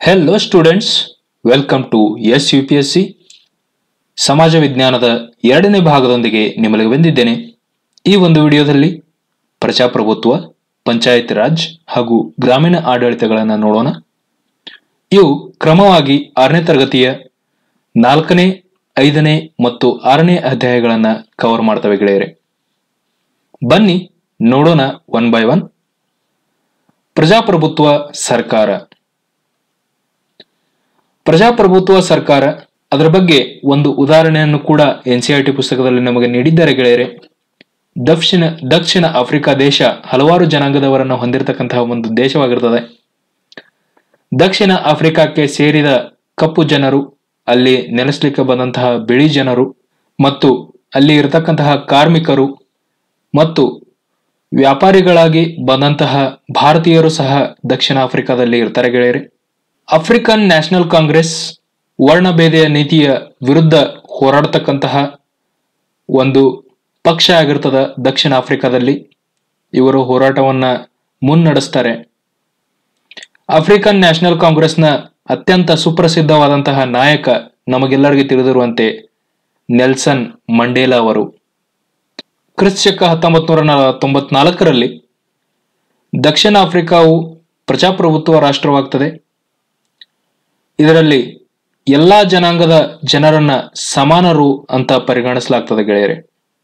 hello students welcome to S U P S C ಸಮಾಜ ವಿಜ್ಞಾನದ ಎರಡನೇ ಭಾಗದೊಂದಿಗೆ ನಿಮ್ಮಲ್ಲಿಗೆ ಬಂದಿದ್ದೇನೆ ಈ ಒಂದು ವಿಡಿಯೋದಲ್ಲಿ ಪ್ರಜಾಪ್ರಭುತ್ವ ಪಂಚಾಯತ್ ರಾಜ್ ಹಾಗೂ ಗ್ರಾಮೀಣ ಆಡಳಿತಗಳನ್ನು ನೋಡೋಣ ಇವು ಕ್ರಮವಾಗಿ ಆರನೇ ತರಗತಿಯ ನಾಲ್ಕನೇ ಐದನೇ ಮತ್ತು ಆರನೇ ಅಧ್ಯಾಯಗಳನ್ನು ಕವರ್ ಮಾಡ್ತವೆ ಗೆಳೆಯರೆ ಬನ್ನಿ ನೋಡೋಣ ಒನ್ ಬೈ ಒನ್ ಪ್ರಜಾಪ್ರಭುತ್ವ ಸರ್ಕಾರ ಪ್ರಜಾಪ್ರಭುತ್ವ ಸರ್ಕಾರ ಅದರ ಬಗ್ಗೆ ಒಂದು ಉದಾಹರಣೆಯನ್ನು ಕೂಡ ಎನ್ ಸಿ ಟಿ ಪುಸ್ತಕದಲ್ಲಿ ನಮಗೆ ನೀಡಿದ್ದಾರೆ ಗೆಳೆಯರೆ ದಕ್ಷಿಣ ದಕ್ಷಿಣ ಆಫ್ರಿಕಾ ದೇಶ ಹಲವಾರು ಜನಾಂಗದವರನ್ನು ಹೊಂದಿರತಕ್ಕಂತಹ ಒಂದು ದೇಶವಾಗಿರ್ತದೆ ದಕ್ಷಿಣ ಆಫ್ರಿಕಾಕ್ಕೆ ಸೇರಿದ ಕಪ್ಪು ಜನರು ಅಲ್ಲಿ ನೆಲೆಸಲಿಕ್ಕೆ ಬಂದಂತಹ ಬಿಳಿ ಜನರು ಮತ್ತು ಅಲ್ಲಿ ಇರತಕ್ಕಂತಹ ಕಾರ್ಮಿಕರು ಮತ್ತು ವ್ಯಾಪಾರಿಗಳಾಗಿ ಬಂದಂತಹ ಭಾರತೀಯರು ಸಹ ದಕ್ಷಿಣ ಆಫ್ರಿಕಾದಲ್ಲಿ ಇರ್ತಾರೆ ಗೆಳೆಯರೆ ಆಫ್ರಿಕನ್ ನ್ಯಾಷನಲ್ ಕಾಂಗ್ರೆಸ್ ವರ್ಣಭೇದೆಯ ನೀತಿಯ ವಿರುದ್ಧ ಹೋರಾಡತಕ್ಕಂತಹ ಒಂದು ಪಕ್ಷ ಆಗಿರ್ತದ ದಕ್ಷಿಣ ಆಫ್ರಿಕಾದಲ್ಲಿ ಇವರು ಹೋರಾಟವನ್ನ ಮುನ್ನಡೆಸ್ತಾರೆ ಆಫ್ರಿಕನ್ ನ್ಯಾಷನಲ್ ಕಾಂಗ್ರೆಸ್ನ ಅತ್ಯಂತ ಸುಪ್ರಸಿದ್ಧವಾದಂತಹ ನಾಯಕ ನಮಗೆಲ್ಲರಿಗೂ ತಿಳಿದಿರುವಂತೆ ನೆಲ್ಸನ್ ಮಂಡೇಲಾ ಅವರು ಕ್ರಿಸ್ತಕ ಹತ್ತೊಂಬತ್ತು ನೂರ ತೊಂಬತ್ನಾಲ್ಕರಲ್ಲಿ ದಕ್ಷಿಣ ಆಫ್ರಿಕಾವು ಪ್ರಜಾಪ್ರಭುತ್ವ ರಾಷ್ಟ್ರವಾಗ್ತದೆ ಇದರಲ್ಲಿ ಎಲ್ಲಾ ಜನಾಂಗದ ಜನರನ್ನ ಸಮಾನರು ಅಂತ ಪರಿಗಣಿಸಲಾಗ್ತದೆ ಗೆಳೆಯರೆ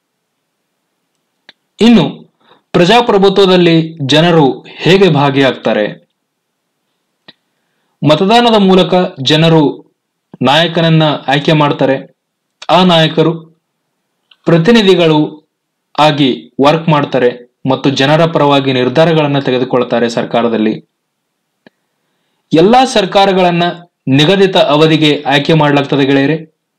ಇನ್ನು ಪ್ರಜಾಪ್ರಭುತ್ವದಲ್ಲಿ ಜನರು ಹೇಗೆ ಭಾಗಿಯಾಗ್ತಾರೆ ಮತದಾನದ ಮೂಲಕ ಜನರು ನಾಯಕನನ್ನ ಆಯ್ಕೆ ಮಾಡ್ತಾರೆ ಆ ನಾಯಕರು ಪ್ರತಿನಿಧಿಗಳು ಆಗಿ ವರ್ಕ್ ಮಾಡ್ತಾರೆ ಮತ್ತು ಜನರ ಪರವಾಗಿ ನಿರ್ಧಾರಗಳನ್ನು ತೆಗೆದುಕೊಳ್ತಾರೆ ಸರ್ಕಾರದಲ್ಲಿ ಎಲ್ಲಾ ಸರ್ಕಾರಗಳನ್ನ ನಿಗದಿತ ಅವಧಿಗೆ ಆಯ್ಕೆ ಮಾಡಲಾಗ್ತದೆ ಗೆಳೆಯರೆ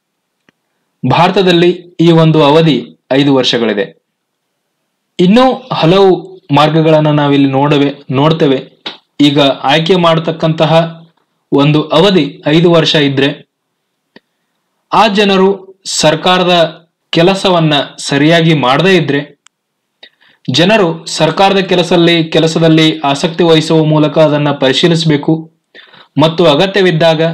ಭಾರತದಲ್ಲಿ ಈ ಒಂದು ಅವಧಿ ಐದು ವರ್ಷಗಳಿದೆ ಇನ್ನೂ ಹಲವು ಮಾರ್ಗಗಳನ್ನು ನಾವಿಲ್ಲಿ ನೋಡವೆ ನೋಡ್ತೇವೆ ಈಗ ಆಯ್ಕೆ ಮಾಡತಕ್ಕಂತಹ ಒಂದು ಅವಧಿ ಐದು ವರ್ಷ ಇದ್ರೆ ಆ ಜನರು ಸರ್ಕಾರದ ಕೆಲಸವನ್ನ ಸರಿಯಾಗಿ ಮಾಡದೇ ಇದ್ರೆ ಜನರು ಸರ್ಕಾರದ ಕೆಲಸದಲ್ಲಿ ಕೆಲಸದಲ್ಲಿ ಆಸಕ್ತಿ ವಹಿಸುವ ಮೂಲಕ ಅದನ್ನ ಪರಿಶೀಲಿಸಬೇಕು ಮತ್ತು ಅಗತ್ಯವಿದ್ದಾಗ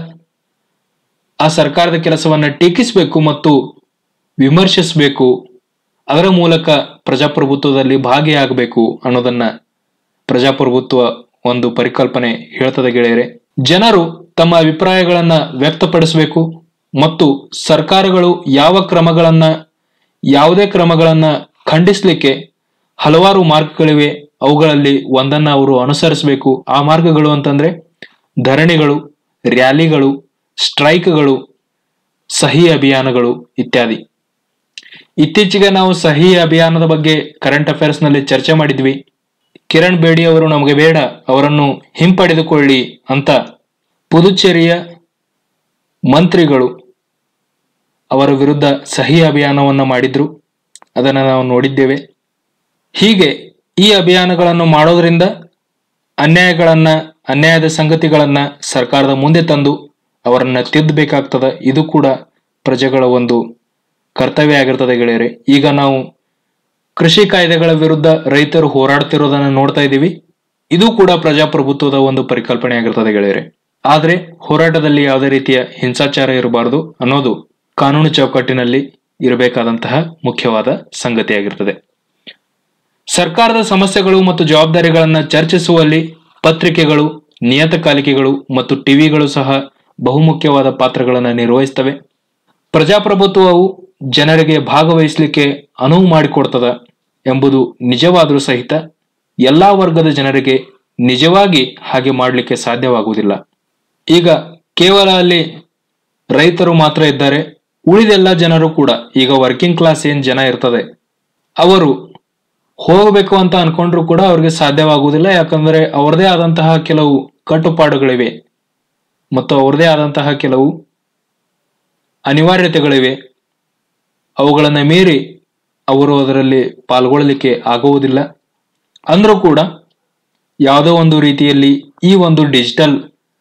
ಆ ಸರ್ಕಾರದ ಕೆಲಸವನ್ನ ಟೀಕಿಸಬೇಕು ಮತ್ತು ವಿಮರ್ಶಿಸಬೇಕು ಅದರ ಮೂಲಕ ಪ್ರಜಾಪ್ರಭುತ್ವದಲ್ಲಿ ಭಾಗಿಯಾಗಬೇಕು ಅನ್ನೋದನ್ನ ಪ್ರಜಾಪ್ರಭುತ್ವ ಒಂದು ಪರಿಕಲ್ಪನೆ ಹೇಳ್ತದೆ ಗೆಳೆಯರೆ ಜನರು ತಮ್ಮ ಅಭಿಪ್ರಾಯಗಳನ್ನ ವ್ಯಕ್ತಪಡಿಸಬೇಕು ಮತ್ತು ಸರ್ಕಾರಗಳು ಯಾವ ಕ್ರಮಗಳನ್ನ ಯಾವುದೇ ಕ್ರಮಗಳನ್ನ ಖಂಡಿಸ್ಲಿಕ್ಕೆ ಹಲವಾರು ಮಾರ್ಗಗಳಿವೆ ಅವುಗಳಲ್ಲಿ ಒಂದನ್ನ ಅವರು ಅನುಸರಿಸಬೇಕು ಆ ಮಾರ್ಗಗಳು ಅಂತಂದ್ರೆ ಧರಣಿಗಳು ರ್ಯಾಲಿಗಳು ಸ್ಟ್ರೈಕ್ಗಳು ಸಹಿ ಅಭಿಯಾನಗಳು ಇತ್ಯಾದಿ ಇತ್ತೀಚೆಗೆ ನಾವು ಸಹಿ ಅಭಿಯಾನದ ಬಗ್ಗೆ ಕರೆಂಟ್ ಅಫೇರ್ಸ್ ನಲ್ಲಿ ಚರ್ಚೆ ಮಾಡಿದ್ವಿ ಕಿರಣ್ ಬೇಡಿ ಅವರು ನಮಗೆ ಬೇಡ ಅವರನ್ನು ಹಿಂಪಡೆದುಕೊಳ್ಳಿ ಅಂತ ಪುದುಚೇರಿಯ ಮಂತ್ರಿಗಳು ಅವರ ವಿರುದ್ಧ ಸಹಿ ಅಭಿಯಾನವನ್ನು ಮಾಡಿದ್ರು ಅದನ್ನು ನಾವು ನೋಡಿದ್ದೇವೆ ಹೀಗೆ ಈ ಅಭಿಯಾನಗಳನ್ನು ಮಾಡೋದ್ರಿಂದ ಅನ್ಯಾಯಗಳನ್ನ ಅನ್ಯಾಯದ ಸಂಗತಿಗಳನ್ನ ಸರ್ಕಾರದ ಮುಂದೆ ತಂದು ಅವರನ್ನ ತಿದ್ದಬೇಕಾಗ್ತದ ಇದು ಕೂಡ ಪ್ರಜೆಗಳ ಒಂದು ಕರ್ತವ್ಯ ಆಗಿರ್ತದೆ ಗೆಳೆಯರೆ ಈಗ ನಾವು ಕೃಷಿ ಕಾಯ್ದೆಗಳ ವಿರುದ್ಧ ರೈತರು ಹೋರಾಡ್ತಿರೋದನ್ನ ನೋಡ್ತಾ ಇದ್ದೀವಿ ಇದು ಕೂಡ ಪ್ರಜಾಪ್ರಭುತ್ವದ ಒಂದು ಪರಿಕಲ್ಪನೆ ಆಗಿರ್ತದೆ ಗೆಳೆಯರೆ ಆದ್ರೆ ಹೋರಾಟದಲ್ಲಿ ಯಾವುದೇ ರೀತಿಯ ಹಿಂಸಾಚಾರ ಇರಬಾರದು ಅನ್ನೋದು ಕಾನೂನು ಚೌಕಟ್ಟಿನಲ್ಲಿ ಇರಬೇಕಾದಂತಹ ಮುಖ್ಯವಾದ ಸಂಗತಿಯಾಗಿರ್ತದೆ ಸರ್ಕಾರದ ಸಮಸ್ಯೆಗಳು ಮತ್ತು ಜವಾಬ್ದಾರಿಗಳನ್ನ ಚರ್ಚಿಸುವಲ್ಲಿ ಪತ್ರಿಕೆಗಳು ನಿಯತಕಾಲಿಕೆಗಳು ಮತ್ತು ಟಿವಿಗಳು ಸಹ ಬಹುಮುಖ್ಯವಾದ ಪಾತ್ರಗಳನ್ನು ನಿರ್ವಹಿಸ್ತವೆ ಪ್ರಜಾಪ್ರಭುತ್ವವು ಜನರಿಗೆ ಭಾಗವಹಿಸಲಿಕ್ಕೆ ಅನುವು ಮಾಡಿಕೊಡ್ತದ ಎಂಬುದು ನಿಜವಾದರೂ ಸಹಿತ ಎಲ್ಲಾ ವರ್ಗದ ಜನರಿಗೆ ನಿಜವಾಗಿ ಹಾಗೆ ಮಾಡಲಿಕ್ಕೆ ಸಾಧ್ಯವಾಗುವುದಿಲ್ಲ ಈಗ ಕೇವಲ ಅಲ್ಲಿ ರೈತರು ಮಾತ್ರ ಇದ್ದಾರೆ ಉಳಿದೆಲ್ಲ ಜನರು ಕೂಡ ಈಗ ವರ್ಕಿಂಗ್ ಕ್ಲಾಸ್ ಏನ್ ಜನ ಇರ್ತದೆ ಅವರು ಹೋಗಬೇಕು ಅಂತ ಅನ್ಕೊಂಡ್ರು ಕೂಡ ಅವ್ರಿಗೆ ಸಾಧ್ಯವಾಗುವುದಿಲ್ಲ ಯಾಕಂದ್ರೆ ಅವ್ರದೇ ಆದಂತಹ ಕೆಲವು ಕಟ್ಟುಪಾಡುಗಳಿವೆ ಮತ್ತು ಅವ್ರದೇ ಆದಂತಹ ಕೆಲವು ಅನಿವಾರ್ಯತೆಗಳಿವೆ ಅವುಗಳನ್ನು ಮೀರಿ ಅವರು ಅದರಲ್ಲಿ ಪಾಲ್ಗೊಳ್ಳಲಿಕ್ಕೆ ಆಗುವುದಿಲ್ಲ ಅಂದ್ರೂ ಕೂಡ ಯಾವುದೋ ಒಂದು ರೀತಿಯಲ್ಲಿ ಈ ಒಂದು ಡಿಜಿಟಲ್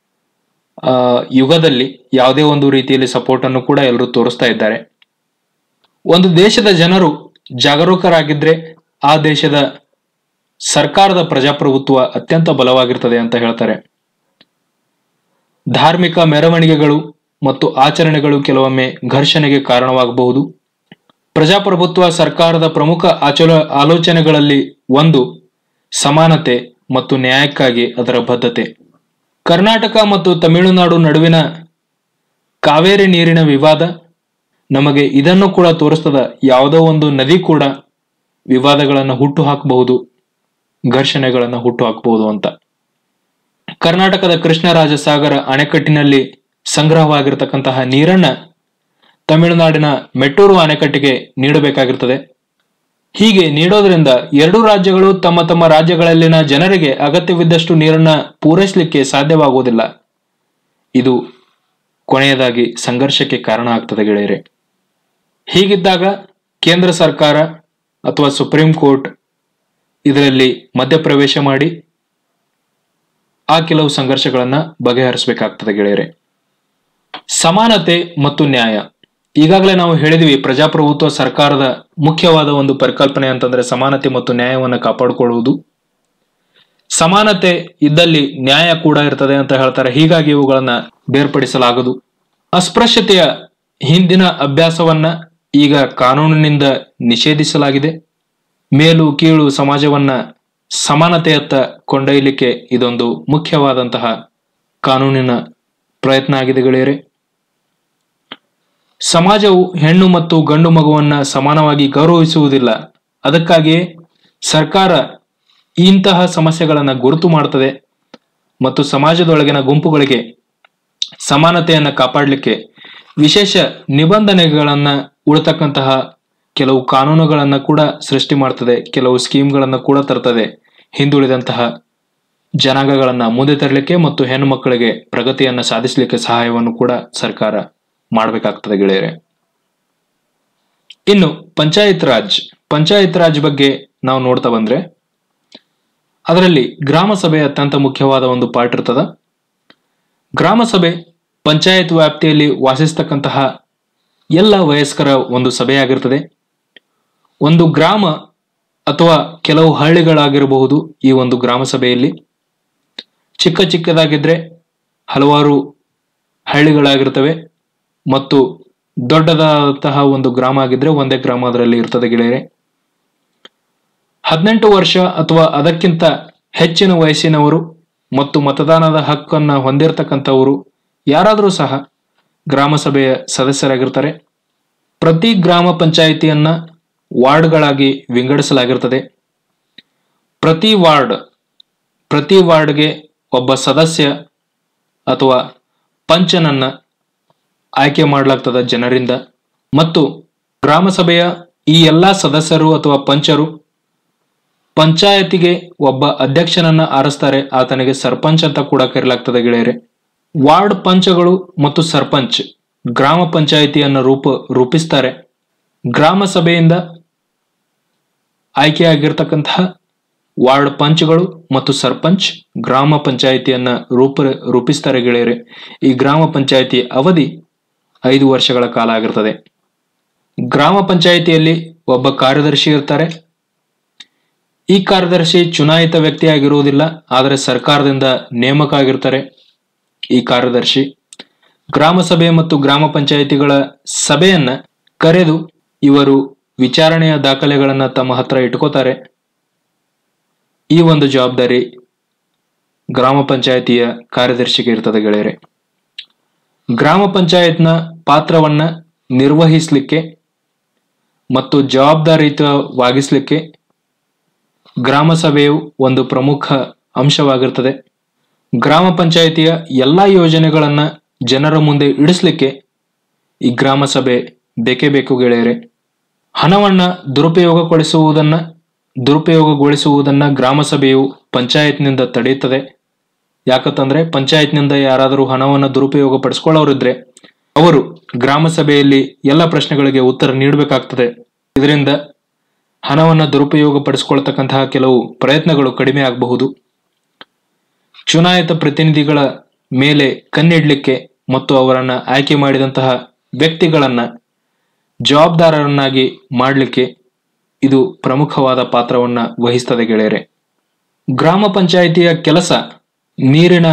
ಯುಗದಲ್ಲಿ ಯಾವುದೇ ಒಂದು ರೀತಿಯಲ್ಲಿ ಸಪೋರ್ಟ್ ಅನ್ನು ಕೂಡ ಎಲ್ಲರೂ ತೋರಿಸ್ತಾ ಇದ್ದಾರೆ ಒಂದು ದೇಶದ ಜನರು ಜಾಗರೂಕರಾಗಿದ್ರೆ ಆ ದೇಶದ ಸರ್ಕಾರದ ಪ್ರಜಾಪ್ರಭುತ್ವ ಅತ್ಯಂತ ಬಲವಾಗಿರ್ತದೆ ಅಂತ ಹೇಳ್ತಾರೆ ಧಾರ್ಮಿಕ ಮೆರವಣಿಗೆಗಳು ಮತ್ತು ಆಚರಣೆಗಳು ಕೆಲವೊಮ್ಮೆ ಘರ್ಷಣೆಗೆ ಕಾರಣವಾಗಬಹುದು ಪ್ರಜಾಪ್ರಭುತ್ವ ಸರ್ಕಾರದ ಪ್ರಮುಖ ಆಚಲ ಆಲೋಚನೆಗಳಲ್ಲಿ ಒಂದು ಸಮಾನತೆ ಮತ್ತು ನ್ಯಾಯಕ್ಕಾಗಿ ಅದರ ಬದ್ಧತೆ ಕರ್ನಾಟಕ ಮತ್ತು ತಮಿಳುನಾಡು ನಡುವಿನ ಕಾವೇರಿ ನೀರಿನ ವಿವಾದ ನಮಗೆ ಇದನ್ನು ಕೂಡ ತೋರಿಸ್ತದ ಯಾವುದೋ ಒಂದು ನದಿ ಕೂಡ ವಿವಾದಗಳನ್ನು ಹುಟ್ಟು ಹಾಕಬಹುದು ಘರ್ಷಣೆಗಳನ್ನು ಹುಟ್ಟು ಹಾಕಬಹುದು ಅಂತ ಕರ್ನಾಟಕದ ಕೃಷ್ಣರಾಜ ಸಾಗರ ಅಣೆಕಟ್ಟಿನಲ್ಲಿ ಸಂಗ್ರಹವಾಗಿರತಕ್ಕಂತಹ ನೀರನ್ನ ತಮಿಳುನಾಡಿನ ಮೆಟ್ಟೂರು ಅಣೆಕಟ್ಟಿಗೆ ನೀಡಬೇಕಾಗಿರ್ತದೆ ಹೀಗೆ ನೀಡೋದ್ರಿಂದ ಎರಡೂ ರಾಜ್ಯಗಳು ತಮ್ಮ ತಮ್ಮ ರಾಜ್ಯಗಳಲ್ಲಿನ ಜನರಿಗೆ ಅಗತ್ಯವಿದ್ದಷ್ಟು ನೀರನ್ನ ಪೂರೈಸಲಿಕ್ಕೆ ಸಾಧ್ಯವಾಗುವುದಿಲ್ಲ ಇದು ಕೊನೆಯದಾಗಿ ಸಂಘರ್ಷಕ್ಕೆ ಕಾರಣ ಆಗ್ತದೆ ಗೆಳೆಯರೆ ಹೀಗಿದ್ದಾಗ ಕೇಂದ್ರ ಸರ್ಕಾರ ಅಥವಾ ಸುಪ್ರೀಂ ಕೋರ್ಟ್ ಇದರಲ್ಲಿ ಮಧ್ಯಪ್ರವೇಶ ಮಾಡಿ ಆ ಕೆಲವು ಸಂಘರ್ಷಗಳನ್ನ ಬಗೆಹರಿಸಬೇಕಾಗ್ತದೆ ಗೆಳೆಯರೆ ಸಮಾನತೆ ಮತ್ತು ನ್ಯಾಯ ಈಗಾಗಲೇ ನಾವು ಹೇಳಿದ್ವಿ ಪ್ರಜಾಪ್ರಭುತ್ವ ಸರ್ಕಾರದ ಮುಖ್ಯವಾದ ಒಂದು ಪರಿಕಲ್ಪನೆ ಅಂತಂದ್ರೆ ಸಮಾನತೆ ಮತ್ತು ನ್ಯಾಯವನ್ನು ಕಾಪಾಡಿಕೊಳ್ಳುವುದು ಸಮಾನತೆ ಇದ್ದಲ್ಲಿ ನ್ಯಾಯ ಕೂಡ ಇರ್ತದೆ ಅಂತ ಹೇಳ್ತಾರೆ ಹೀಗಾಗಿ ಇವುಗಳನ್ನ ಬೇರ್ಪಡಿಸಲಾಗದು ಅಸ್ಪೃಶ್ಯತೆಯ ಹಿಂದಿನ ಅಭ್ಯಾಸವನ್ನ ಈಗ ಕಾನೂನಿನಿಂದ ನಿಷೇಧಿಸಲಾಗಿದೆ ಮೇಲು ಕೀಳು ಸಮಾಜವನ್ನ ಸಮಾನತೆಯತ್ತ ಕೊಂಡೊಯ್ಯಲಿಕ್ಕೆ ಇದೊಂದು ಮುಖ್ಯವಾದಂತಹ ಕಾನೂನಿನ ಪ್ರಯತ್ನ ಆಗಿದೆ ಗೆಳೆಯರೆ ಸಮಾಜವು ಹೆಣ್ಣು ಮತ್ತು ಗಂಡು ಮಗುವನ್ನ ಸಮಾನವಾಗಿ ಗೌರವಿಸುವುದಿಲ್ಲ ಅದಕ್ಕಾಗಿಯೇ ಸರ್ಕಾರ ಇಂತಹ ಸಮಸ್ಯೆಗಳನ್ನು ಗುರುತು ಮಾಡುತ್ತದೆ ಮತ್ತು ಸಮಾಜದೊಳಗಿನ ಗುಂಪುಗಳಿಗೆ ಸಮಾನತೆಯನ್ನು ಕಾಪಾಡಲಿಕ್ಕೆ ವಿಶೇಷ ನಿಬಂಧನೆಗಳನ್ನ ಉಳತಕ್ಕಂತಹ ಕೆಲವು ಕಾನೂನುಗಳನ್ನ ಕೂಡ ಸೃಷ್ಟಿ ಮಾಡ್ತದೆ ಕೆಲವು ಸ್ಕೀಮ್ಗಳನ್ನ ಕೂಡ ತರ್ತದೆ ಹಿಂದುಳಿದಂತಹ ಜನಾಂಗಗಳನ್ನ ಮುಂದೆ ತರಲಿಕ್ಕೆ ಮತ್ತು ಹೆಣ್ಣು ಮಕ್ಕಳಿಗೆ ಪ್ರಗತಿಯನ್ನ ಸಾಧಿಸಲಿಕ್ಕೆ ಸಹಾಯವನ್ನು ಕೂಡ ಸರ್ಕಾರ ಮಾಡಬೇಕಾಗ್ತದೆ ಗೆಳೆಯರೆ ಇನ್ನು ಪಂಚಾಯತ್ ರಾಜ್ ಪಂಚಾಯತ್ ರಾಜ್ ಬಗ್ಗೆ ನಾವು ನೋಡ್ತಾ ಬಂದ್ರೆ ಅದರಲ್ಲಿ ಗ್ರಾಮ ಸಭೆ ಅತ್ಯಂತ ಮುಖ್ಯವಾದ ಒಂದು ಪಾರ್ಟ್ ಇರ್ತದ ಗ್ರಾಮ ಸಭೆ ಪಂಚಾಯತ್ ವ್ಯಾಪ್ತಿಯಲ್ಲಿ ವಾಸಿಸ್ತಕ್ಕಂತಹ ಎಲ್ಲ ವಯಸ್ಕರ ಒಂದು ಸಭೆಯಾಗಿರ್ತದೆ ಒಂದು ಗ್ರಾಮ ಅಥವಾ ಕೆಲವು ಹಳ್ಳಿಗಳಾಗಿರಬಹುದು ಈ ಒಂದು ಗ್ರಾಮ ಸಭೆಯಲ್ಲಿ ಚಿಕ್ಕ ಚಿಕ್ಕದಾಗಿದ್ರೆ ಹಲವಾರು ಹಳ್ಳಿಗಳಾಗಿರ್ತವೆ ಮತ್ತು ದೊಡ್ಡದಾದಂತಹ ಒಂದು ಗ್ರಾಮ ಆಗಿದ್ರೆ ಒಂದೇ ಗ್ರಾಮ ಅದರಲ್ಲಿ ಇರ್ತದೆ ಗೆಳೆಯರೆ ಹದಿನೆಂಟು ವರ್ಷ ಅಥವಾ ಅದಕ್ಕಿಂತ ಹೆಚ್ಚಿನ ವಯಸ್ಸಿನವರು ಮತ್ತು ಮತದಾನದ ಹಕ್ಕನ್ನ ಹೊಂದಿರತಕ್ಕಂಥವರು ಯಾರಾದರೂ ಸಹ ಗ್ರಾಮ ಸಭೆಯ ಸದಸ್ಯರಾಗಿರ್ತಾರೆ ಪ್ರತಿ ಗ್ರಾಮ ಪಂಚಾಯಿತಿಯನ್ನ ವಾರ್ಡ್ಗಳಾಗಿ ವಿಂಗಡಿಸಲಾಗಿರ್ತದೆ ಪ್ರತಿ ವಾರ್ಡ್ ಪ್ರತಿ ವಾರ್ಡ್ಗೆ ಒಬ್ಬ ಸದಸ್ಯ ಅಥವಾ ಪಂಚನನ್ನ ಆಯ್ಕೆ ಮಾಡಲಾಗ್ತದ ಜನರಿಂದ ಮತ್ತು ಗ್ರಾಮ ಸಭೆಯ ಈ ಎಲ್ಲಾ ಸದಸ್ಯರು ಅಥವಾ ಪಂಚರು ಪಂಚಾಯತಿಗೆ ಒಬ್ಬ ಅಧ್ಯಕ್ಷನನ್ನ ಆರಿಸ್ತಾರೆ ಆತನಿಗೆ ಸರ್ಪಂಚ್ ಅಂತ ಕೂಡ ಕರೆಯಲಾಗ್ತದೆ ಗೆಳೆಯರೆ ವಾರ್ಡ್ ಪಂಚಗಳು ಮತ್ತು ಸರ್ಪಂಚ್ ಗ್ರಾಮ ಪಂಚಾಯಿತಿಯನ್ನು ರೂಪ ರೂಪಿಸ್ತಾರೆ ಗ್ರಾಮ ಸಭೆಯಿಂದ ಆಯ್ಕೆಯಾಗಿರ್ತಕ್ಕಂತಹ ವಾರ್ಡ್ ಪಂಚ್ಗಳು ಮತ್ತು ಸರ್ಪಂಚ್ ಗ್ರಾಮ ಪಂಚಾಯಿತಿಯನ್ನ ರೂಪ ರೂಪಿಸ್ತಾರೆ ಗೆಳೆಯರೆ ಈ ಗ್ರಾಮ ಪಂಚಾಯಿತಿ ಅವಧಿ ಐದು ವರ್ಷಗಳ ಕಾಲ ಆಗಿರ್ತದೆ ಗ್ರಾಮ ಪಂಚಾಯಿತಿಯಲ್ಲಿ ಒಬ್ಬ ಕಾರ್ಯದರ್ಶಿ ಇರ್ತಾರೆ ಈ ಕಾರ್ಯದರ್ಶಿ ಚುನಾಯಿತ ವ್ಯಕ್ತಿಯಾಗಿರುವುದಿಲ್ಲ ಆದರೆ ಸರ್ಕಾರದಿಂದ ನೇಮಕ ಆಗಿರ್ತಾರೆ ಈ ಕಾರ್ಯದರ್ಶಿ ಗ್ರಾಮ ಸಭೆ ಮತ್ತು ಗ್ರಾಮ ಪಂಚಾಯಿತಿಗಳ ಸಭೆಯನ್ನ ಕರೆದು ಇವರು ವಿಚಾರಣೆಯ ದಾಖಲೆಗಳನ್ನ ತಮ್ಮ ಹತ್ರ ಇಟ್ಕೋತಾರೆ ಈ ಒಂದು ಜವಾಬ್ದಾರಿ ಗ್ರಾಮ ಪಂಚಾಯಿತಿಯ ಕಾರ್ಯದರ್ಶಿಗೆ ಇರ್ತದೆ ಗೆಳೆಯರೆ ಗ್ರಾಮ ಪಂಚಾಯತ್ನ ಪಾತ್ರವನ್ನ ನಿರ್ವಹಿಸಲಿಕ್ಕೆ ಮತ್ತು ಜವಾಬ್ದಾರಿಯುತವಾಗಿಸಲಿಕ್ಕೆ ಗ್ರಾಮ ಸಭೆಯು ಒಂದು ಪ್ರಮುಖ ಅಂಶವಾಗಿರ್ತದೆ ಗ್ರಾಮ ಪಂಚಾಯಿತಿಯ ಎಲ್ಲಾ ಯೋಜನೆಗಳನ್ನ ಜನರ ಮುಂದೆ ಇಡಿಸ್ಲಿಕ್ಕೆ ಈ ಗ್ರಾಮ ಸಭೆ ಬೇಕೇ ಬೇಕು ಗೆಳೆಯರೆ ಹಣವನ್ನ ದುರುಪಯೋಗಗೊಳಿಸುವುದನ್ನ ದುರುಪಯೋಗಗೊಳಿಸುವುದನ್ನ ಗ್ರಾಮ ಸಭೆಯು ಪಂಚಾಯತ್ನಿಂದ ತಡೆಯುತ್ತದೆ ಯಾಕಂತಂದ್ರೆ ಪಂಚಾಯತ್ನಿಂದ ಯಾರಾದರೂ ಹಣವನ್ನು ದುರುಪಯೋಗ ಪಡಿಸ್ಕೊಳ್ಳೋರಿದ್ರೆ ಅವರು ಗ್ರಾಮ ಸಭೆಯಲ್ಲಿ ಎಲ್ಲ ಪ್ರಶ್ನೆಗಳಿಗೆ ಉತ್ತರ ನೀಡಬೇಕಾಗ್ತದೆ ಇದರಿಂದ ಹಣವನ್ನು ದುರುಪಯೋಗ ಪಡಿಸ್ಕೊಳ್ತಕ್ಕಂತಹ ಕೆಲವು ಪ್ರಯತ್ನಗಳು ಕಡಿಮೆ ಆಗಬಹುದು ಚುನಾಯಿತ ಪ್ರತಿನಿಧಿಗಳ ಮೇಲೆ ಕಣ್ಣಿಡ್ಲಿಕ್ಕೆ ಮತ್ತು ಅವರನ್ನ ಆಯ್ಕೆ ಮಾಡಿದಂತಹ ವ್ಯಕ್ತಿಗಳನ್ನ ಜವಾಬ್ದಾರರನ್ನಾಗಿ ಮಾಡಲಿಕ್ಕೆ ಇದು ಪ್ರಮುಖವಾದ ಪಾತ್ರವನ್ನ ವಹಿಸ್ತದೆ ಗೆಳೆಯರೆ ಗ್ರಾಮ ಪಂಚಾಯಿತಿಯ ಕೆಲಸ ನೀರಿನ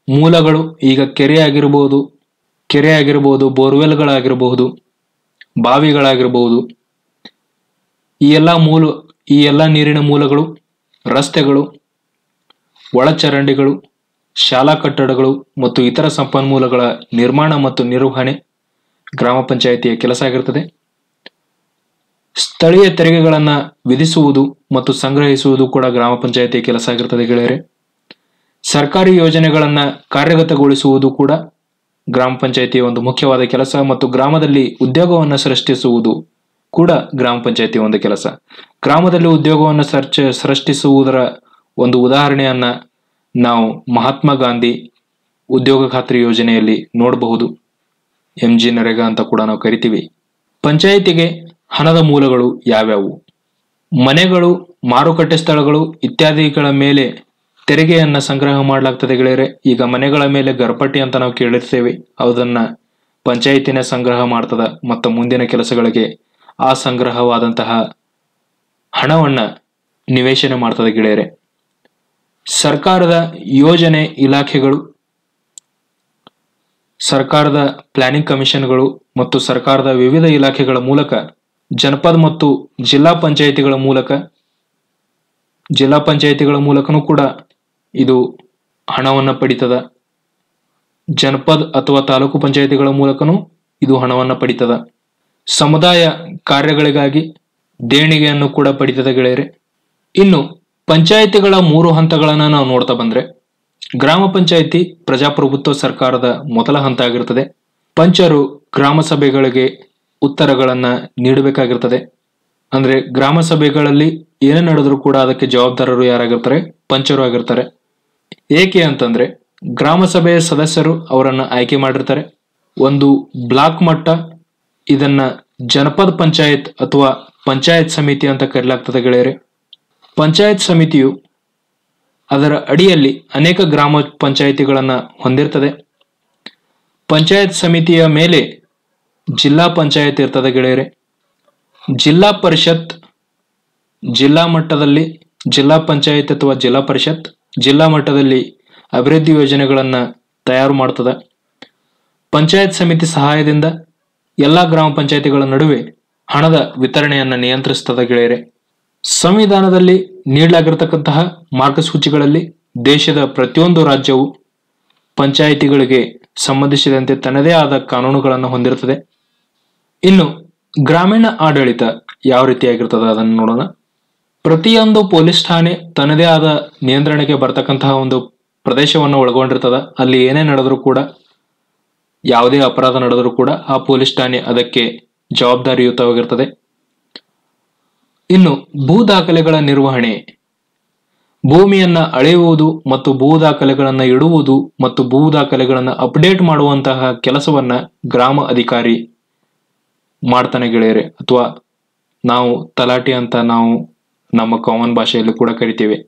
ಮೂಲಗಳು ಈಗ ಕೆರೆ ಆಗಿರಬಹುದು ಕೆರೆ ಆಗಿರಬಹುದು ಬೋರ್ವೆಲ್ಗಳಾಗಿರಬಹುದು ಬಾವಿಗಳಾಗಿರಬಹುದು ಈ ಎಲ್ಲ ಮೂಲ ಈ ಎಲ್ಲ ನೀರಿನ ಮೂಲಗಳು ರಸ್ತೆಗಳು ಒಳಚರಂಡಿಗಳು ಶಾಲಾ ಕಟ್ಟಡಗಳು ಮತ್ತು ಇತರ ಸಂಪನ್ಮೂಲಗಳ ನಿರ್ಮಾಣ ಮತ್ತು ನಿರ್ವಹಣೆ ಗ್ರಾಮ ಪಂಚಾಯಿತಿಯ ಕೆಲಸ ಆಗಿರುತ್ತದೆ ಸ್ಥಳೀಯ ತೆರಿಗೆಗಳನ್ನು ವಿಧಿಸುವುದು ಮತ್ತು ಸಂಗ್ರಹಿಸುವುದು ಕೂಡ ಗ್ರಾಮ ಪಂಚಾಯಿತಿಯ ಕೆಲಸ ಆಗಿರುತ್ತದೆ ಗೆಳೆಯರೆ ಸರ್ಕಾರಿ ಯೋಜನೆಗಳನ್ನು ಕಾರ್ಯಗತಗೊಳಿಸುವುದು ಕೂಡ ಗ್ರಾಮ ಪಂಚಾಯಿತಿಯ ಒಂದು ಮುಖ್ಯವಾದ ಕೆಲಸ ಮತ್ತು ಗ್ರಾಮದಲ್ಲಿ ಉದ್ಯೋಗವನ್ನು ಸೃಷ್ಟಿಸುವುದು ಕೂಡ ಗ್ರಾಮ ಪಂಚಾಯಿತಿಯ ಒಂದು ಕೆಲಸ ಗ್ರಾಮದಲ್ಲಿ ಉದ್ಯೋಗವನ್ನು ಸರ್ಚ ಸೃಷ್ಟಿಸುವುದರ ಒಂದು ಉದಾಹರಣೆಯನ್ನ ನಾವು ಮಹಾತ್ಮ ಗಾಂಧಿ ಉದ್ಯೋಗ ಖಾತ್ರಿ ಯೋಜನೆಯಲ್ಲಿ ನೋಡಬಹುದು ಎಂ ಜಿ ನರೇಗಾ ಅಂತ ಕೂಡ ನಾವು ಕರಿತೀವಿ ಪಂಚಾಯಿತಿಗೆ ಹಣದ ಮೂಲಗಳು ಯಾವ್ಯಾವು ಮನೆಗಳು ಮಾರುಕಟ್ಟೆ ಸ್ಥಳಗಳು ಇತ್ಯಾದಿಗಳ ಮೇಲೆ ತೆರಿಗೆಯನ್ನ ಸಂಗ್ರಹ ಮಾಡಲಾಗ್ತದೆ ಗೆಳೆಯರೆ ಈಗ ಮನೆಗಳ ಮೇಲೆ ಗರ್ಪಟ್ಟಿ ಅಂತ ನಾವು ಕೇಳಿರ್ತೇವೆ ಅದನ್ನ ಪಂಚಾಯಿತಿನ ಸಂಗ್ರಹ ಮಾಡ್ತದ ಮತ್ತು ಮುಂದಿನ ಕೆಲಸಗಳಿಗೆ ಆ ಸಂಗ್ರಹವಾದಂತಹ ಹಣವನ್ನ ನಿವೇಶನ ಮಾಡ್ತದೆ ಗೆಳೆಯರೆ ಸರ್ಕಾರದ ಯೋಜನೆ ಇಲಾಖೆಗಳು ಸರ್ಕಾರದ ಪ್ಲಾನಿಂಗ್ ಕಮಿಷನ್ಗಳು ಮತ್ತು ಸರ್ಕಾರದ ವಿವಿಧ ಇಲಾಖೆಗಳ ಮೂಲಕ ಜನಪದ ಮತ್ತು ಜಿಲ್ಲಾ ಪಂಚಾಯಿತಿಗಳ ಮೂಲಕ ಜಿಲ್ಲಾ ಪಂಚಾಯಿತಿಗಳ ಮೂಲಕನೂ ಕೂಡ ಇದು ಹಣವನ್ನು ಪಡಿತದ ಜನಪದ ಅಥವಾ ತಾಲೂಕು ಪಂಚಾಯಿತಿಗಳ ಮೂಲಕನೂ ಇದು ಹಣವನ್ನು ಪಡಿತದ ಸಮುದಾಯ ಕಾರ್ಯಗಳಿಗಾಗಿ ದೇಣಿಗೆಯನ್ನು ಕೂಡ ಪಡಿತದ ಗೆಳೆಯರೆ ಇನ್ನು ಪಂಚಾಯಿತಿಗಳ ಮೂರು ಹಂತಗಳನ್ನು ನಾವು ನೋಡ್ತಾ ಬಂದ್ರೆ ಗ್ರಾಮ ಪಂಚಾಯಿತಿ ಪ್ರಜಾಪ್ರಭುತ್ವ ಸರ್ಕಾರದ ಮೊದಲ ಹಂತ ಆಗಿರುತ್ತದೆ ಪಂಚರು ಗ್ರಾಮ ಸಭೆಗಳಿಗೆ ಉತ್ತರಗಳನ್ನ ನೀಡಬೇಕಾಗಿರ್ತದೆ ಅಂದ್ರೆ ಗ್ರಾಮ ಸಭೆಗಳಲ್ಲಿ ಏನೇ ನಡೆದರೂ ಕೂಡ ಅದಕ್ಕೆ ಜವಾಬ್ದಾರರು ಯಾರಾಗಿರ್ತಾರೆ ಪಂಚರು ಆಗಿರ್ತಾರೆ ಏಕೆ ಅಂತಂದ್ರೆ ಗ್ರಾಮ ಸಭೆಯ ಸದಸ್ಯರು ಅವರನ್ನ ಆಯ್ಕೆ ಮಾಡಿರ್ತಾರೆ ಒಂದು ಬ್ಲಾಕ್ ಮಟ್ಟ ಇದನ್ನ ಜನಪದ ಪಂಚಾಯತ್ ಅಥವಾ ಪಂಚಾಯತ್ ಸಮಿತಿ ಅಂತ ಕರೆಯಲಾಗ್ತದೆ ಗೆಳೆಯರೆ ಪಂಚಾಯತ್ ಸಮಿತಿಯು ಅದರ ಅಡಿಯಲ್ಲಿ ಅನೇಕ ಗ್ರಾಮ ಪಂಚಾಯಿತಿಗಳನ್ನ ಹೊಂದಿರ್ತದೆ ಪಂಚಾಯತ್ ಸಮಿತಿಯ ಮೇಲೆ ಜಿಲ್ಲಾ ಪಂಚಾಯತ್ ಇರ್ತದೆ ಗೆಳೆಯರೆ ಜಿಲ್ಲಾ ಪರಿಷತ್ ಜಿಲ್ಲಾ ಮಟ್ಟದಲ್ಲಿ ಜಿಲ್ಲಾ ಪಂಚಾಯತ್ ಅಥವಾ ಜಿಲ್ಲಾ ಪರಿಷತ್ ಜಿಲ್ಲಾ ಮಟ್ಟದಲ್ಲಿ ಅಭಿವೃದ್ಧಿ ಯೋಜನೆಗಳನ್ನ ತಯಾರು ಮಾಡ್ತದೆ ಪಂಚಾಯತ್ ಸಮಿತಿ ಸಹಾಯದಿಂದ ಎಲ್ಲಾ ಗ್ರಾಮ ಪಂಚಾಯತಿಗಳ ನಡುವೆ ಹಣದ ವಿತರಣೆಯನ್ನ ನಿಯಂತ್ರಿಸ್ತದೆ ಗೆಳೆಯರೆ ಸಂವಿಧಾನದಲ್ಲಿ ನೀಡಲಾಗಿರತಕ್ಕಂತಹ ಮಾರ್ಗಸೂಚಿಗಳಲ್ಲಿ ದೇಶದ ಪ್ರತಿಯೊಂದು ರಾಜ್ಯವು ಪಂಚಾಯಿತಿಗಳಿಗೆ ಸಂಬಂಧಿಸಿದಂತೆ ತನ್ನದೇ ಆದ ಕಾನೂನುಗಳನ್ನು ಹೊಂದಿರುತ್ತದೆ ಇನ್ನು ಗ್ರಾಮೀಣ ಆಡಳಿತ ಯಾವ ರೀತಿಯಾಗಿರ್ತದೆ ಅದನ್ನು ನೋಡೋಣ ಪ್ರತಿಯೊಂದು ಪೊಲೀಸ್ ಠಾಣೆ ತನ್ನದೇ ಆದ ನಿಯಂತ್ರಣಕ್ಕೆ ಬರ್ತಕ್ಕಂತಹ ಒಂದು ಪ್ರದೇಶವನ್ನು ಒಳಗೊಂಡಿರ್ತದ ಅಲ್ಲಿ ಏನೇ ನಡೆದರೂ ಕೂಡ ಯಾವುದೇ ಅಪರಾಧ ನಡೆದರೂ ಕೂಡ ಆ ಪೊಲೀಸ್ ಠಾಣೆ ಅದಕ್ಕೆ ಜವಾಬ್ದಾರಿಯುತವಾಗಿರ್ತದೆ ಇನ್ನು ಭೂ ದಾಖಲೆಗಳ ನಿರ್ವಹಣೆ ಭೂಮಿಯನ್ನ ಅಳೆಯುವುದು ಮತ್ತು ಭೂ ದಾಖಲೆಗಳನ್ನ ಇಡುವುದು ಮತ್ತು ಭೂ ದಾಖಲೆಗಳನ್ನ ಅಪ್ಡೇಟ್ ಮಾಡುವಂತಹ ಕೆಲಸವನ್ನ ಗ್ರಾಮ ಅಧಿಕಾರಿ ಮಾಡ್ತಾನೆ ಗೆಳೆಯರೆ ಅಥವಾ ನಾವು ತಲಾಟಿ ಅಂತ ನಾವು ನಮ್ಮ ಕಾಮನ್ ಭಾಷೆಯಲ್ಲಿ ಕೂಡ ಕರಿತೀವಿ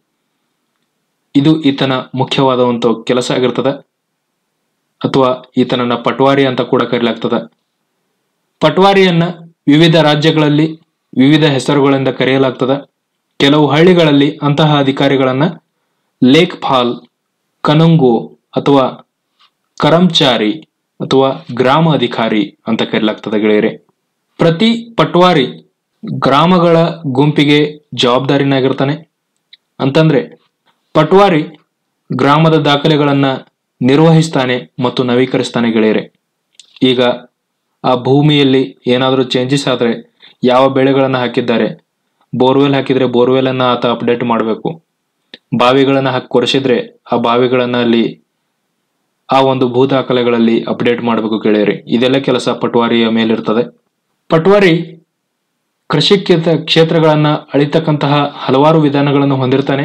ಇದು ಈತನ ಮುಖ್ಯವಾದ ಒಂದು ಕೆಲಸ ಆಗಿರ್ತದ ಅಥವಾ ಈತನನ್ನ ಪಟ್ವಾರಿ ಅಂತ ಕೂಡ ಕರೆಯಲಾಗ್ತದ ಪಟ್ವಾರಿಯನ್ನ ವಿವಿಧ ರಾಜ್ಯಗಳಲ್ಲಿ ವಿವಿಧ ಹೆಸರುಗಳಿಂದ ಕರೆಯಲಾಗ್ತದ ಕೆಲವು ಹಳ್ಳಿಗಳಲ್ಲಿ ಅಂತಹ ಅಧಿಕಾರಿಗಳನ್ನ ಲೇಕ್ ಫಾಲ್ ಕನುಂಗು ಅಥವಾ ಕರಂಚಾರಿ ಅಥವಾ ಗ್ರಾಮ ಅಧಿಕಾರಿ ಅಂತ ಕರೆಯಲಾಗ್ತದೆ ಗೆಳೆಯರೆ ಪ್ರತಿ ಪಟ್ವಾರಿ ಗ್ರಾಮಗಳ ಗುಂಪಿಗೆ ಜವಾಬ್ದಾರಿನಾಗಿರ್ತಾನೆ ಅಂತಂದ್ರೆ ಪಟ್ವಾರಿ ಗ್ರಾಮದ ದಾಖಲೆಗಳನ್ನ ನಿರ್ವಹಿಸ್ತಾನೆ ಮತ್ತು ನವೀಕರಿಸ್ತಾನೆ ಗೆಳೆಯರೆ ಈಗ ಆ ಭೂಮಿಯಲ್ಲಿ ಏನಾದರೂ ಚೇಂಜಸ್ ಆದ್ರೆ ಯಾವ ಬೆಳೆಗಳನ್ನ ಹಾಕಿದ್ದಾರೆ ಬೋರ್ವೆಲ್ ಹಾಕಿದ್ರೆ ಬೋರ್ವೆಲ್ ಅನ್ನ ಆತ ಅಪ್ಡೇಟ್ ಮಾಡಬೇಕು ಬಾವಿಗಳನ್ನ ಹಾಕಿ ಕೊರೆಸಿದ್ರೆ ಆ ಬಾವಿಗಳನ್ನ ಅಲ್ಲಿ ಆ ಒಂದು ಭೂ ದಾಖಲೆಗಳಲ್ಲಿ ಅಪ್ಡೇಟ್ ಮಾಡಬೇಕು ಗೆಳೆಯರಿ ಇದೆಲ್ಲ ಕೆಲಸ ಪಟ್ವಾರಿಯ ಮೇಲಿರ್ತದೆ ಪಟ್ವಾರಿ ಕೃಷಿ ಕ್ಷೇತ್ರ ಕ್ಷೇತ್ರಗಳನ್ನ ಅಳಿತಕ್ಕಂತಹ ಹಲವಾರು ವಿಧಾನಗಳನ್ನು ಹೊಂದಿರ್ತಾನೆ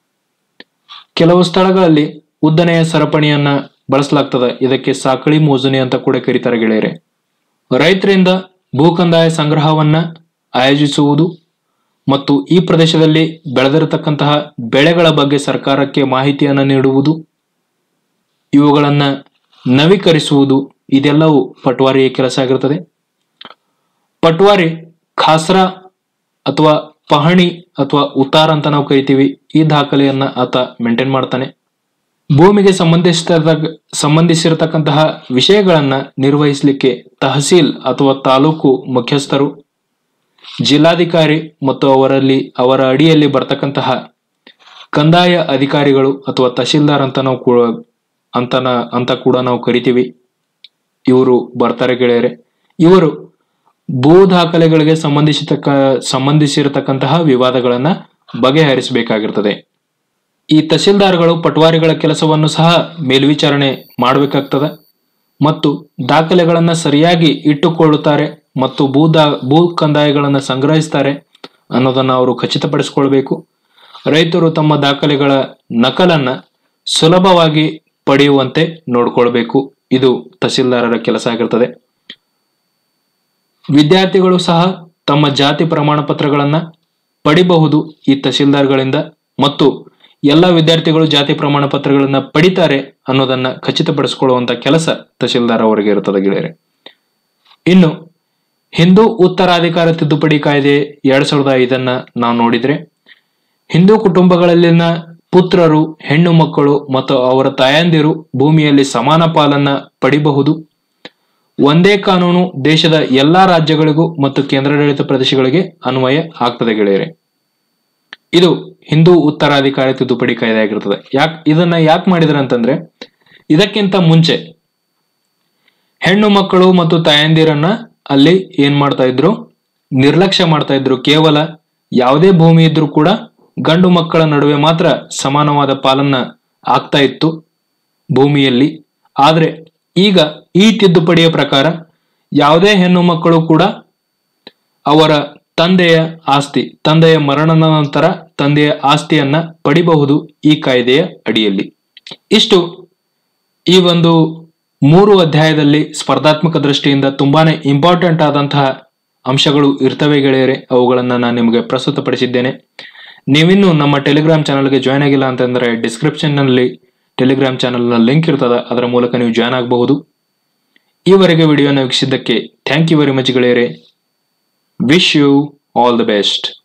ಕೆಲವು ಸ್ಥಳಗಳಲ್ಲಿ ಉದ್ದನೆಯ ಸರಪಣಿಯನ್ನ ಬಳಸಲಾಗ್ತದೆ ಇದಕ್ಕೆ ಸಾಕಳಿ ಮೋಜಣಿ ಅಂತ ಕೂಡ ಕರೀತಾರೆ ಗೆಳೆಯರೆ ರೈತರಿಂದ ಭೂ ಕಂದಾಯ ಸಂಗ್ರಹವನ್ನ ಆಯೋಜಿಸುವುದು ಮತ್ತು ಈ ಪ್ರದೇಶದಲ್ಲಿ ಬೆಳೆದಿರತಕ್ಕಂತಹ ಬೆಳೆಗಳ ಬಗ್ಗೆ ಸರ್ಕಾರಕ್ಕೆ ಮಾಹಿತಿಯನ್ನು ನೀಡುವುದು ಇವುಗಳನ್ನ ನವೀಕರಿಸುವುದು ಇದೆಲ್ಲವೂ ಪಟ್ವಾರಿಯ ಕೆಲಸ ಆಗಿರುತ್ತದೆ ಪಟ್ವಾರಿ ಖಾಸ್ರಾ ಅಥವಾ ಪಹಣಿ ಅಥವಾ ಉತ್ತಾರ ಅಂತ ನಾವು ಕರಿತೀವಿ ಈ ದಾಖಲೆಯನ್ನ ಆತ ಮೇಂಟೈನ್ ಮಾಡ್ತಾನೆ ಭೂಮಿಗೆ ಸಂಬಂಧಿಸಿದ ಸಂಬಂಧಿಸಿರತಕ್ಕಂತಹ ವಿಷಯಗಳನ್ನ ನಿರ್ವಹಿಸಲಿಕ್ಕೆ ತಹಸೀಲ್ ಅಥವಾ ತಾಲೂಕು ಮುಖ್ಯಸ್ಥರು ಜಿಲ್ಲಾಧಿಕಾರಿ ಮತ್ತು ಅವರಲ್ಲಿ ಅವರ ಅಡಿಯಲ್ಲಿ ಬರ್ತಕ್ಕಂತಹ ಕಂದಾಯ ಅಧಿಕಾರಿಗಳು ಅಥವಾ ತಹಶೀಲ್ದಾರ್ ಅಂತ ನಾವು ಕೂಡ ಅಂತನ ಅಂತ ಕೂಡ ನಾವು ಕರಿತೀವಿ ಇವರು ಬರ್ತಾರೆ ಗೆಳೆಯರೆ ಇವರು ಭೂ ದಾಖಲೆಗಳಿಗೆ ಸಂಬಂಧಿಸಿತಕ್ಕ ಸಂಬಂಧಿಸಿರತಕ್ಕಂತಹ ವಿವಾದಗಳನ್ನ ಬಗೆಹರಿಸಬೇಕಾಗಿರ್ತದೆ ಈ ತಹಸೀಲ್ದಾರ್ಗಳು ಪಟ್ವಾರಿಗಳ ಕೆಲಸವನ್ನು ಸಹ ಮೇಲ್ವಿಚಾರಣೆ ಮಾಡಬೇಕಾಗ್ತದೆ ಮತ್ತು ದಾಖಲೆಗಳನ್ನ ಸರಿಯಾಗಿ ಇಟ್ಟುಕೊಳ್ಳುತ್ತಾರೆ ಮತ್ತು ಭೂ ದಾ ಭೂ ಕಂದಾಯಗಳನ್ನ ಸಂಗ್ರಹಿಸ್ತಾರೆ ಅನ್ನೋದನ್ನ ಅವರು ಖಚಿತಪಡಿಸಿಕೊಳ್ಬೇಕು ರೈತರು ತಮ್ಮ ದಾಖಲೆಗಳ ನಕಲನ್ನ ಸುಲಭವಾಗಿ ಪಡೆಯುವಂತೆ ನೋಡ್ಕೊಳ್ಬೇಕು ಇದು ತಹಸೀಲ್ದಾರರ ಕೆಲಸ ಆಗಿರ್ತದೆ ವಿದ್ಯಾರ್ಥಿಗಳು ಸಹ ತಮ್ಮ ಜಾತಿ ಪ್ರಮಾಣ ಪತ್ರಗಳನ್ನ ಪಡಿಬಹುದು ಈ ತಹಸೀಲ್ದಾರ್ಗಳಿಂದ ಮತ್ತು ಎಲ್ಲ ವಿದ್ಯಾರ್ಥಿಗಳು ಜಾತಿ ಪ್ರಮಾಣ ಪತ್ರಗಳನ್ನ ಪಡಿತಾರೆ ಅನ್ನೋದನ್ನ ಖಚಿತಪಡಿಸಿಕೊಳ್ಳುವಂತ ಕೆಲಸ ತಹಸೀಲ್ದಾರ್ ಅವರಿಗೆ ಇರುತ್ತದೆ ಗೆಳೆಯರೆ ಇನ್ನು ಹಿಂದೂ ಉತ್ತರಾಧಿಕಾರ ತಿದ್ದುಪಡಿ ಕಾಯ್ದೆ ಎರಡ್ ಸಾವಿರದ ಐದನ್ನ ನಾವು ನೋಡಿದ್ರೆ ಹಿಂದೂ ಕುಟುಂಬಗಳಲ್ಲಿನ ಪುತ್ರರು ಹೆಣ್ಣು ಮಕ್ಕಳು ಮತ್ತು ಅವರ ತಾಯಂದಿರು ಭೂಮಿಯಲ್ಲಿ ಸಮಾನ ಪಾಲನ್ನ ಪಡಿಬಹುದು ಒಂದೇ ಕಾನೂನು ದೇಶದ ಎಲ್ಲಾ ರಾಜ್ಯಗಳಿಗೂ ಮತ್ತು ಕೇಂದ್ರಾಡಳಿತ ಪ್ರದೇಶಗಳಿಗೆ ಅನ್ವಯ ಆಗ್ತದೆ ಗೆಳೆಯರೆ ಇದು ಹಿಂದೂ ಉತ್ತರಾಧಿಕಾರಿ ತಿದ್ದುಪಡಿ ಕಾಯ್ದೆ ಆಗಿರ್ತದೆ ಯಾಕ್ ಇದನ್ನ ಯಾಕೆ ಮಾಡಿದ್ರ ಅಂತಂದ್ರೆ ಇದಕ್ಕಿಂತ ಮುಂಚೆ ಹೆಣ್ಣು ಮಕ್ಕಳು ಮತ್ತು ತಾಯಂದಿರನ್ನ ಅಲ್ಲಿ ಏನ್ ಮಾಡ್ತಾ ಇದ್ರು ನಿರ್ಲಕ್ಷ್ಯ ಮಾಡ್ತಾ ಇದ್ರು ಕೇವಲ ಯಾವುದೇ ಭೂಮಿ ಇದ್ರೂ ಕೂಡ ಗಂಡು ಮಕ್ಕಳ ನಡುವೆ ಮಾತ್ರ ಸಮಾನವಾದ ಪಾಲನ್ನ ಆಗ್ತಾ ಇತ್ತು ಭೂಮಿಯಲ್ಲಿ ಆದ್ರೆ ಈಗ ಈ ತಿದ್ದುಪಡಿಯ ಪ್ರಕಾರ ಯಾವುದೇ ಹೆಣ್ಣು ಮಕ್ಕಳು ಕೂಡ ಅವರ ತಂದೆಯ ಆಸ್ತಿ ತಂದೆಯ ಮರಣದ ನಂತರ ತಂದೆಯ ಆಸ್ತಿಯನ್ನ ಪಡಿಬಹುದು ಈ ಕಾಯ್ದೆಯ ಅಡಿಯಲ್ಲಿ ಇಷ್ಟು ಈ ಒಂದು ಮೂರು ಅಧ್ಯಾಯದಲ್ಲಿ ಸ್ಪರ್ಧಾತ್ಮಕ ದೃಷ್ಟಿಯಿಂದ ತುಂಬಾನೇ ಇಂಪಾರ್ಟೆಂಟ್ ಆದಂತಹ ಅಂಶಗಳು ಇರ್ತವೆ ಗೆಳೆಯರೆ ಅವುಗಳನ್ನ ನಾನು ನಿಮಗೆ ಪ್ರಸ್ತುತಪಡಿಸಿದ್ದೇನೆ ನೀವಿನ್ನು ನಮ್ಮ ಟೆಲಿಗ್ರಾಮ್ ಚಾನಲ್ಗೆ ಜಾಯ್ನ್ ಆಗಿಲ್ಲ ಅಂತಂದ್ರೆ ಡಿಸ್ಕ್ರಿಪ್ಷನ್ ನಲ್ಲಿ ಟೆಲಿಗ್ರಾಮ್ ಚಾನಲ್ ನ ಲಿಂಕ್ ಇರ್ತದೆ ಅದರ ಮೂಲಕ ನೀವು ಜಾಯ್ನ್ ಆಗಬಹುದು ಈವರೆಗೆ ವಿಡಿಯೋನ ವೀಕ್ಷಿಸಿದ್ದಕ್ಕೆ ಥ್ಯಾಂಕ್ ಯು ವೆರಿ ಮಚ್ ಗೆಳೆಯರೆ wish you all the best